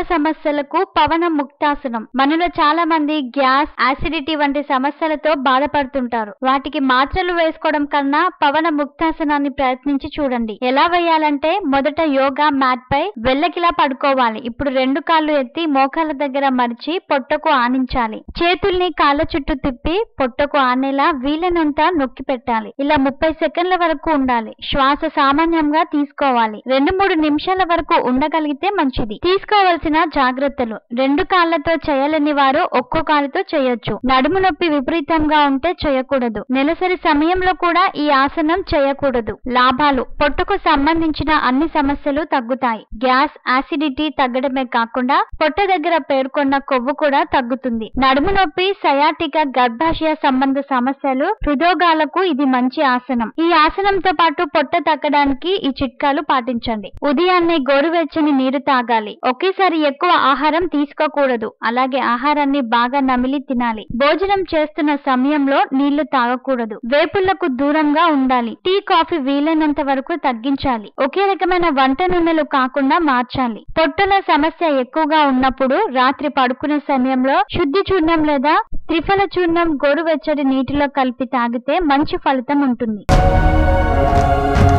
సమస్యలకు పవన ముక్తాసనం మనలో చాలా మంది గ్యాస్ యాసిడిటీ వంటి సమస్యలతో బాధపడుతుంటారు వాటికి మాత్రలు వేసుకోవడం కన్నా పవన ముక్తాసనాన్ని ప్రయత్నించి చూడండి ఎలా వేయాలంటే మొదట యోగా మ్యాట్ పై వెళ్ళకిలా పడుకోవాలి ఇప్పుడు రెండు కాళ్ళు ఎత్తి మోకాళ్ళ దగ్గర మరిచి పొట్టకు ఆనించాలి చేతుల్ని కాళ్ళ చుట్టూ తిప్పి పొట్టకు ఆనేలా వీలైనంత నొక్కి పెట్టాలి ఇలా ముప్పై సెకండ్ల వరకు ఉండాలి శ్వాస సామాన్యంగా తీసుకోవాలి రెండు మూడు నిమిషాల వరకు ఉండగలిగితే మంచిది తీసుకోవాల్సిన జాగ్రత్తలు రెండు కాళ్ళతో చేయలేని వారు ఒక్కో కాలుతో చేయొచ్చు నడుము నొప్పి విపరీతంగా ఉంటే చేయకూడదు నెలసరి సమయంలో కూడా ఈ ఆసనం చేయకూడదు లాభాలు పొట్టకు సంబంధించిన అన్ని సమస్యలు తగ్గుతాయి గ్యాస్ యాసిడిటీ తగ్గడమే కాకుండా పొట్ట దగ్గర పేర్కొన్న కొవ్వు కూడా తగ్గుతుంది నడుము నొప్పి సయాటిక గర్భాశయ సంబంధ సమస్యలు హృదోగాలకు ఇది మంచి ఆసనం ఈ ఆసనంతో పాటు పొట్ట తగ్గడానికి ఈ చిట్కాలు పాటించండి ఉదయాన్నే గోరువెచ్చని నీరు తాగాలి ఒకేసారి ఎక్కువ ఆహారం తీసుకోకూడదు అలాగే ఆహారాన్ని బాగా నమిలి తినాలి భోజనం చేస్తున్న సమయంలో నీళ్లు తాగకూడదు వేపుళ్లకు దూరంగా ఉండాలి టీ కాఫీ వీలైనంత వరకు తగ్గించాలి ఒకే రకమైన వంట నూనెలు కాకుండా మార్చాలి పొట్టల సమస్య ఎక్కువగా ఉన్నప్పుడు రాత్రి పడుకునే సమయంలో శుద్ధి చూర్ణం లేదా త్రిఫల చూర్ణం గోరువెచ్చటి నీటిలో కలిపి తాగితే మంచి ఫలితం ఉంటుంది